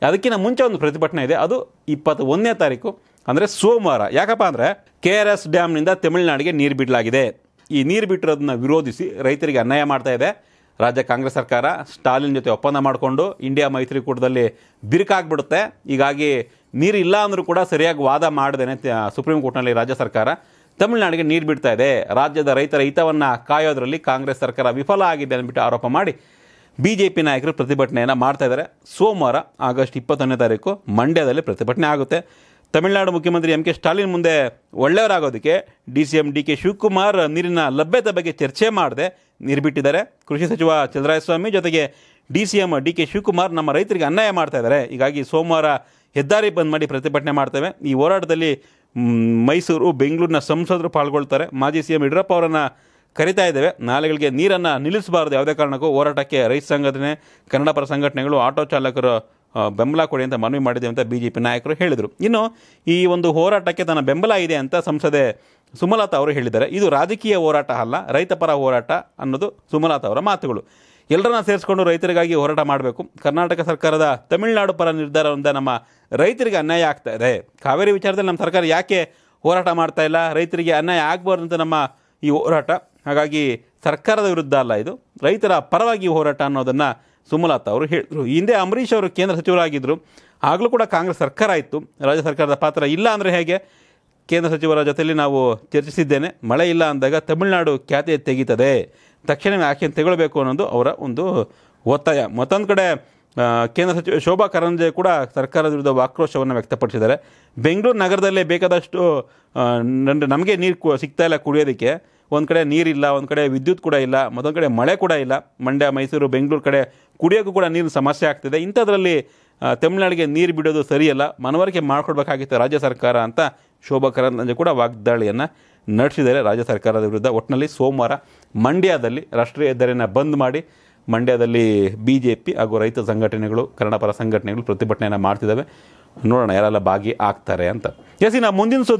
ಅದಕ್ಕಿಂತ ಮುಂಚೆ ಒಂದು ಪ್ರತಿಭಟನೆ ಇದೆ ಅದು ಇಪ್ಪತ್ತ ಒಂದನೇ ತಾರೀಕು ಅಂದರೆ ಸೋಮವಾರ ಯಾಕಪ್ಪ ಅಂದರೆ ಕೆ ಆರ್ ಎಸ್ ಡ್ಯಾಮ್ನಿಂದ ತಮಿಳುನಾಡಿಗೆ ನೀರು ಬಿಡಲಾಗಿದೆ ಈ ನೀರು ಬಿಟ್ಟಿರೋದನ್ನ ವಿರೋಧಿಸಿ ರೈತರಿಗೆ ಅನ್ಯಾಯ ಮಾಡ್ತಾ ಇದೆ ರಾಜ್ಯ ಕಾಂಗ್ರೆಸ್ ಸರ್ಕಾರ ಸ್ಟಾಲಿನ್ ಜೊತೆ ಒಪ್ಪಂದ ಮಾಡಿಕೊಂಡು ಇಂಡಿಯಾ ಮೈತ್ರಿಕೂಟದಲ್ಲಿ ಬಿರುಕಾಗ್ಬಿಡುತ್ತೆ ಹೀಗಾಗಿ ನೀರು ಇಲ್ಲ ಅಂದರೂ ಕೂಡ ಸರಿಯಾಗಿ ವಾದ ಮಾಡದೇನೆ ತ- ಸುಪ್ರೀಂ ಕೋರ್ಟ್ನಲ್ಲಿ ರಾಜ್ಯ ಸರ್ಕಾರ ತಮಿಳುನಾಡಿಗೆ ನೀರು ಬಿಡ್ತಾ ಇದೆ ರಾಜ್ಯದ ರೈತರ ಹಿತವನ್ನು ಕಾಯೋದ್ರಲ್ಲಿ ಕಾಂಗ್ರೆಸ್ ಸರ್ಕಾರ ವಿಫಲ ಆಗಿದೆ ಅಂದ್ಬಿಟ್ಟು ಆರೋಪ ಮಾಡಿ ಬಿ ಜೆ ಪಿ ನಾಯಕರು ಪ್ರತಿಭಟನೆಯನ್ನು ಮಾಡ್ತಾ ಇದ್ದಾರೆ ಸೋಮವಾರ ಆಗಸ್ಟ್ ಇಪ್ಪತ್ತೊಂದನೇ ತಾರೀಕು ಮಂಡ್ಯದಲ್ಲಿ ಪ್ರತಿಭಟನೆ ಆಗುತ್ತೆ ತಮಿಳುನಾಡು ಮುಖ್ಯಮಂತ್ರಿ ಎಂ ಕೆ ಸ್ಟಾಲಿನ್ ಮುಂದೆ ಒಳ್ಳೆಯವರಾಗೋದಕ್ಕೆ D C M D K Shivakumar ನೀರಿನ ಲಭ್ಯತೆ ಬಗ್ಗೆ ಚರ್ಚೆ ಮಾಡದೆ ನೀರು ಬಿಟ್ಟಿದ್ದಾರೆ ಕೃಷಿ ಸಚಿವ ಚಂದ್ರಾಯಸ್ವಾಮಿ ಜೊತೆಗೆ D C M D K Shivakumar ನಮ್ಮ ರೈತರಿಗೆ ಅನ್ಯಾಯ ಮಾಡ್ತಾ ಇದ್ದಾರೆ ಹೀಗಾಗಿ ಸೋಮವಾರ ಹೆದ್ದಾರಿ ಬಂದ್ ಮಾಡಿ ಪ್ರತಿಭಟನೆ ಮಾಡ್ತೇವೆ ಈ ಹೋರಾಟದಲ್ಲಿ ಮ್, ಮೈಸೂರು ಬೆಂಗಳೂರಿನ ಸಂಸದರು ಪಾಲ್ಗೊಳ್ತಾರೆ ಮಾಜಿ ಸಿ ಎಂ ಯಡಿಯೂರಪ್ಪ ಅವರನ್ನು ಕರಿತಾ ಇದ್ದೇವೆ ನಾಲೆಗಳಿಗೆ ನೀರನ್ನು ನಿಲ್ಲಿಸಬಾರದು ಯಾವುದೇ ಕಾರಣಕ್ಕೂ ಹೋರಾಟಕ್ಕೆ ರೈತ ಸಂಘಟನೆ ಕನ್ನಡ ಪರ ಸಂಘಟನೆಗಳು ಆಟೋ ಚಾಲಕರು ಆ, ಬೆಂಬಲ ಕೊಡಿ ಅಂತ ಮನವಿ ಮಾಡಿದೆ ಅಂತ ಬಿ ಜೆ ಪಿ ನಾಯಕರು ಹೇಳಿದರು ಇನ್ನು ಈ ಒಂದು ಹೋರಾಟಕ್ಕೆ ತನ್ನ ಬೆಂಬಲ ಇದೆ ಅಂತ ಸಂಸದೆ ಸುಮಲತಾ ಅವರು ಹೇಳಿದ್ದಾರೆ ಇದು ರಾಜಕೀಯ ಹೋರಾಟ ಅಲ್ಲ ರೈತ ಪರ ಹೋರಾಟ ಅನ್ನೋದು ಸುಮಲತಾ ಅವರ ಮಾತುಗಳು ಎಲ್ಲರನ್ನ ಸೇರಿಸ್ಕೊಂಡು ರೈತರಿಗಾಗಿ ಹೋರಾಟ ಮಾಡಬೇಕು ಕರ್ನಾಟಕ ಸರ್ಕಾರದ ತಮಿಳುನಾಡು ಪರ ನಿರ್ಧಾರದಿಂದ ನಮ್ಮ ರೈತರಿಗೆ ಅನ್ಯಾಯ ಆಗ್ತಾ ಇದೆ ಕಾವೇರಿ ವಿಚಾರದಲ್ಲಿ ನಮ್ಮ ಸರ್ಕಾರ ಯಾಕೆ ಹೋರಾಟ ಮಾಡ್ತಾ ಇಲ್ಲ ರೈತರಿಗೆ ಅನ್ಯಾಯ ಆಗಬಾರ್ದು ಅಂತ ನಮ್ಮ ಈ ಹೋರಾಟ ಹಾಗಾಗಿ ಸರ್ಕಾರದ ವಿರುದ್ಧ ಅಲ್ಲ ಇದು ರೈತರ ಪರವಾಗಿ ಈ ಹೋರಾಟ ಅನ್ನೋದನ್ನು ಸುಮಲತಾ ಅವರು ಹೇಳಿದರು ಹಿಂದೆ ಅಂಬರೀಷ್ ಅವರು ಕೇಂದ್ರ ಸಚಿವರಾಗಿದ್ದರು ಆಗಲೂ ಕೂಡ ಕಾಂಗ್ರೆಸ್ ಸರ್ಕಾರ ಇತ್ತು ರಾಜ್ಯ ಸರ್ಕಾರದ ಪಾತ್ರ ಇಲ್ಲ ಅಂದರೆ ಹೇಗೆ ಕೇಂದ್ರ ಸಚಿವರ ಜೊತೆಯಲ್ಲಿ ನಾವು ಚರ್ಚಿಸಿದ್ದೇನೆ ಮಳೆ ಇಲ್ಲ ಅಂದಾಗ ತಮಿಳುನಾಡು ಖ್ಯಾತೆ ತೆಗೀತದೆ ತಕ್ಷಣವೇ ಆಕ್ಷನ್ ತಗೊಳ್ಬೇಕು ಅನ್ನೋದು ಅವರ ಒಂದು ಒತ್ತಾಯ ಮತ್ತೊಂದು ಕಡೆ ಆ, ಕೇಂದ್ರ ಸಚಿವ ಶೋಭಾ ಕರಂದ್ಲಾಜೆ ಕೂಡ ಸರ್ಕಾರದ ವಿರುದ್ಧ ಆಕ್ರೋಶವನ್ನು ವ್ಯಕ್ತಪಡಿಸಿದ್ದಾರೆ ಬೆಂಗಳೂರು ನಗರದಲ್ಲೇ ಬೇಕಾದಷ್ಟು ಆ, ನನ್- ನಮಗೆ ನೀರು ಕು- ಸಿಗ್ತಾ ಇಲ್ಲ ಕುಡಿಯೋದಕ್ಕೆ ಒಂದು ಕಡೆ ನೀರಿಲ್ಲ ಒಂದು ಕಡೆ ವಿದ್ಯುತ್ ಕೂಡ ಇಲ್ಲ ಮತ್ತೊಂದು ಕಡೆ ಮಳೆ ಕೂಡ ಇಲ್ಲ ಮಂಡ್ಯ ಮೈಸೂರು ಬೆಂಗಳೂರು ಕಡೆ ಕುಡಿಯೋಕ್ಕೂ ಕೂಡ ನೀರಿನ ಸಮಸ್ಯೆ ಆಗ್ತಿದೆ ಇಂಥದ್ರಲ್ಲಿ ಆ, ತಮಿಳುನಾಡಿಗೆ ನೀರು ಬಿಡೋದು ಸರಿಯಲ್ಲ ಮನವರಿಕೆ ಮಾಡಿಕೊಡ್ಬೇಕಾಗಿತ್ತು ರಾಜ್ಯ ಸರ್ಕಾರ ಅಂತ ಶೋಭಾ ಕರಂದ್ಲಾಜೆ ಕೂಡ ವಾಗ್ದಾಳಿಯನ್ನು ನಡೆಸಿದ್ದಾರೆ ರಾಜ್ಯ ಸರ್ಕಾರದ ವಿರುದ್ಧ ಒಟ್ಟಿನಲ್ಲಿ ಸೋಮವಾರ ಮಂಡ್ಯದಲ್ಲಿ ರಾಷ್ಟ್ರೀಯ ಹೆದ್ದಾರಿಯನ್ನು ಬಂದ್ ಮಾಡಿ ಮಂಡ್ಯದಲ್ಲಿ ಬಿ ಜೆ ಪಿ ಹಾಗೂ ರೈತ ಸಂಘಟನೆಗಳು ಕನ್ನಡ ಪರ ಸಂಘಟನೆಗಳು ಪ್ರತಿಭಟನೆಯನ್ನು ಮಾಡ್ತಿದ್ದಾವೆ ನೋಡೋಣ ಯಾರೆಲ್ಲ ಭಾಗಿ ಆಗ್ತಾರೆ ಅಂತ ಎಸ್ ಇನ್ನು ಮುಂದಿನ ಸುದ್ದಿ